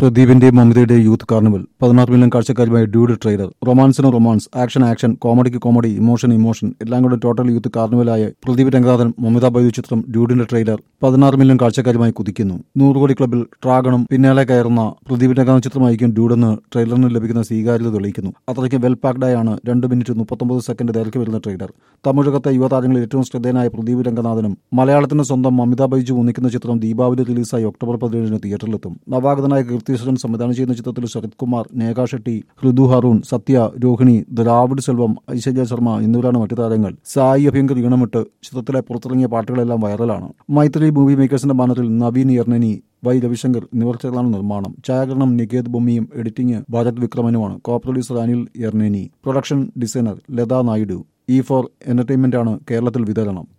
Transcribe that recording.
പ്രദീപിന്റെയും മമിതയുടെയും youth carnival പതിനാറ് മില്യൺ കാഴ്ചക്കാരുമായ ഡ്യൂഡ് ട്രെയിലർ റൊമാൻസിന് റൊമാൻസ് ആക്ഷൻ ആക്ഷൻ കോമഡിക്ക് കോമഡി ഇമോഷൻ ഇമോഷൻ എല്ലാം കൂടെ ടോട്ടൽ യൂത്ത് കാർണിവലായ പ്രദീപ് രംഗനാഥൻ മമിത ബൈജു ചിത്രം ഡ്യൂഡിന്റെ ട്രെയിലർ പതിനാറ് മില്യൺ കാഴ്ചക്കാരുമായി കുതിക്കുന്നു നൂറ് കോടി ക്ലബിൽ ട്രാഗണും പിന്നാലെ കയറുന്ന പ്രദീപ് രംഗനാഥൻ ചിത്രമായിരിക്കും ഡ്യൂഡെന്ന് ട്രെയിലറിന് ലഭിക്കുന്ന സ്വീകാര്യത തെളിയിക്കുന്നു അത്രയ്ക്ക് വെൽ പാക്ഡായാണ് രണ്ട് മിനിറ്റ് മുപ്പത്തൊമ്പത് സെക്കൻഡ് ദൈർഘ്യം വരുന്ന ട്രെയിലർ തമിഴകത്തെ യുവതാരങ്ങളിൽ ഏറ്റവും ശ്രദ്ധേയനായ പ്രദീപ് രംഗനാഥനും മലയാളത്തിന് സ്വന്തം മമിത ബൈജു ഒന്നിക്കുന്ന ചിത്രം ദീപാവലി റിലീസായി ഒക്ടോബർ പതിനേഴിന് തിയേറ്ററിലെത്തും നവാഗതനായ കീർത്തിശ്വരൻ സംവിധാനം ചെയ്യുന്ന ചിത്രത്തിൽ ശരത് കുമാർ നേക ഷെട്ടി ഋതു ഹറൂൺ സത്യ രോഹിണി ദ്രാവിഡ് സെൽവം ഐശ്വര്യ ശർമ്മ എന്നിവരാണ് മറ്റു താരങ്ങൾ സായി അഭ്യങ്കർ ഈണമിട്ട് ചിത്രത്തിലെ പുറത്തിറങ്ങിയ പാട്ടുകളെല്ലാം വൈറലാണ് മൈത്രി മൂവി മേക്കേഴ്സിന്റെ ബാനറിൽ നവീൻ എർണനി വൈ രവിശങ്കർ എന്നിവർ ചേർന്നാണ് നിർമ്മാണം ഛായാഗ്രഹണം നികേത് ബൊമ്മിയും എഡിറ്റിംഗ് ഭാരത് വിക്രമനുമാണ് co producer Anil Yerneni production designer Latha Naidu E four എന്റർടൈൻമെന്റാണ് കേരളത്തിൽ വിതരണം